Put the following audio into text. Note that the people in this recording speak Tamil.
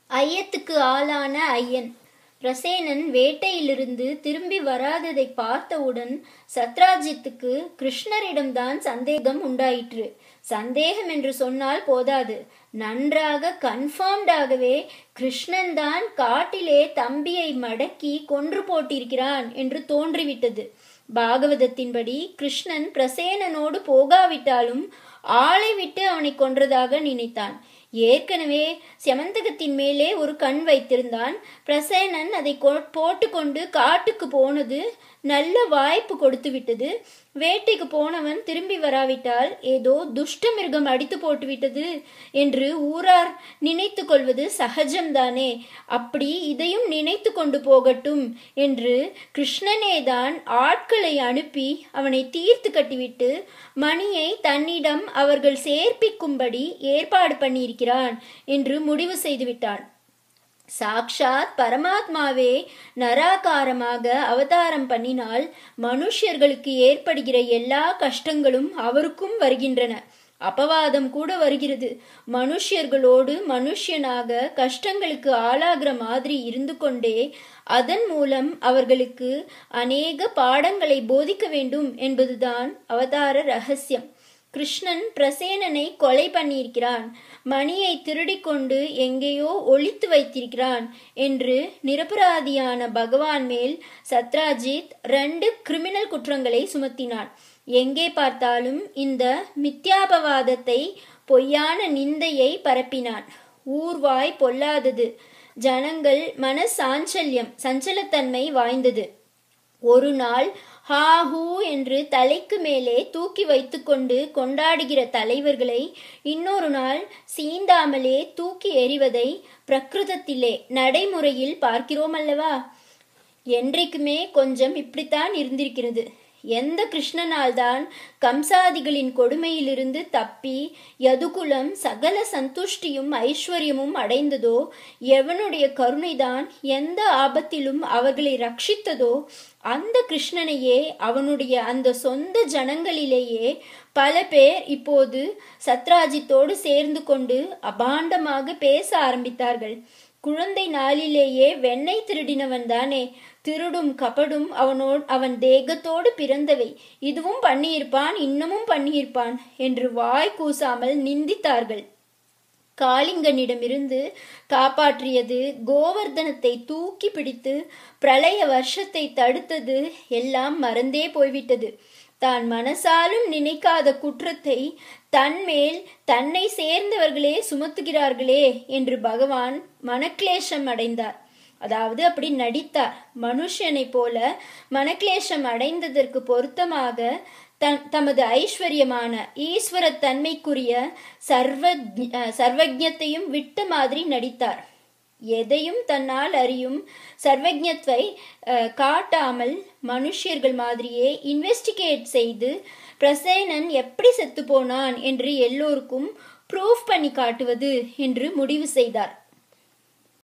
ஐயத்துக்கு ஆளான ஐயன் பிரசேனன் வேட்டையிலிருந்து திரும்பி வராததை பார்த்தவுடன் சத்ராஜித்துக்கு கிருஷ்ணரிடம்தான் சந்தேகம் உண்டாயிற்று சந்தேகம் என்று சொன்னால் போதாது நன்றாக கன்ஃபார்ம்டாகவே கிருஷ்ணன் தான் காட்டிலே தம்பியை மடக்கி கொன்று போட்டிருக்கிறான் என்று தோன்றிவிட்டது பாகவதத்தின்படி கிருஷ்ணன் பிரசேனனோடு போகாவிட்டாலும் ஆளை விட்டு அவனை கொன்றதாக நினைத்தான் ஏற்கனவே செமந்தகத்தின் மேலே ஒரு கண் வைத்திருந்தான் பிரசேனன் அதை போட்டுக்கொண்டு காட்டுக்கு போனது நல்ல வாய்ப்பு கொடுத்து விட்டது வேட்டைக்கு போனவன் திரும்பி வராவிட்டால் ஏதோ துஷ்ட மிருகம் அடித்து போட்டு விட்டது என்று ஊரார் நினைத்து கொள்வது சகஜம்தானே அப்படி இதையும் நினைத்து கொண்டு போகட்டும் என்று கிருஷ்ணனேதான் ஆட்களை அனுப்பி அவனை தீர்த்து கட்டிவிட்டு மணியை தன்னிடம் அவர்கள் சேர்ப்பிக்கும்படி ஏற்பாடு பண்ணியிருக்கிறான் என்று முடிவு செய்துவிட்டான் சாக்ஷாத் பரமாத்மாவே நராகாரமாக அவதாரம் பண்ணினால் மனுஷர்களுக்கு ஏற்படுகிற எல்லா கஷ்டங்களும் அவருக்கும் வருகின்றன அபவாதம் கூட வருகிறது மனுஷர்களோடு மனுஷனாக கஷ்டங்களுக்கு ஆளாகிற மாதிரி இருந்து கொண்டே அதன் மூலம் அவர்களுக்கு அநேக பாடங்களை போதிக்க வேண்டும் என்பதுதான் அவதார ரகசியம் கிருஷ்ணன் பிரசேனனை கொலை பண்ணியிருக்கிறான் மணியை திருடிக்கொண்டு எங்கேயோ ஒழித்து வைத்திருக்கிறான் என்று நிரபராதியான பகவான் மேல் சத்ராஜித் ரெண்டு கிரிமினல் குற்றங்களை சுமத்தினான் எங்கே பார்த்தாலும் இந்த மித்யாபவாதத்தை பொய்யான நிந்தையை பரப்பினான் ஊர்வாய் பொல்லாதது ஜனங்கள் மன சாஞ்சல்யம் சஞ்சலத்தன்மை வாய்ந்தது ஒரு நாள் ஹா ஹூ என்று தலைக்கு மேலே தூக்கி வைத்துக்கொண்டு கொண்டாடுகிற தலைவர்களை இன்னொரு நாள் சீந்தாமலே தூக்கி எறிவதை பிரகிருதத்திலே நடைமுறையில் பார்க்கிறோம் அல்லவா என்றைக்குமே கொஞ்சம் இப்படித்தான் இருந்திருக்கிறது எந்த கிருஷ்ணனால்தான் கம்சாதிகளின் கொடுமையிலிருந்து தப்பி யதுகுலம் சகல சந்துஷ்டியும் ஐஸ்வர்யமும் அடைந்ததோ எவனுடைய கருணைதான் எந்த ஆபத்திலும் அவர்களை ரட்சித்ததோ அந்த கிருஷ்ணனையே அவனுடைய அந்த சொந்த ஜனங்களிலேயே பல பேர் இப்போது சத்ராஜித்தோடு சேர்ந்து கொண்டு அபாண்டமாக பேச ஆரம்பித்தார்கள் குழந்தை நாளிலேயே வெண்ணெய் திருடினவன் தானே திருடும் கபடும் அவனோடு அவன் தேகத்தோடு பிறந்தவை இதுவும் பண்ணியிருப்பான் இன்னமும் பண்ணியிருப்பான் என்று வாய் கூசாமல் நிந்தித்தார்கள் காளிங்கனிடமிருந்து காப்பாற்றியது கோவர்தனத்தை தூக்கி பிடித்து பிரளய வருஷத்தை தடுத்தது எல்லாம் மறந்தே போய்விட்டது தான் மனசாலும் நினைக்காத குற்றத்தை தன்மேல் தன்னை சேர்ந்தவர்களே சுமத்துகிறார்களே என்று பகவான் மனக்லேஷம் அடைந்தார் அதாவது அப்படி நடித்தார் மனுஷனை போல மனக்லேஷம் அடைந்ததற்கு பொருத்தமாக தன் தமது ஐஸ்வர்யமான ஈஸ்வர தன்மைக்குரிய சர்வ சர்வஜத்தையும் விட்ட மாதிரி நடித்தார் எதையும் தன்னால் அறியும் சர்வஜத்வை காட்டாமல் மனுஷியர்கள் மாதிரியே இன்வெஸ்டிகேட் செய்து பிரசேனன் எப்படி செத்து போனான் என்று எல்லோருக்கும் ப்ரூஃப் பண்ணி காட்டுவது என்று முடிவு செய்தார்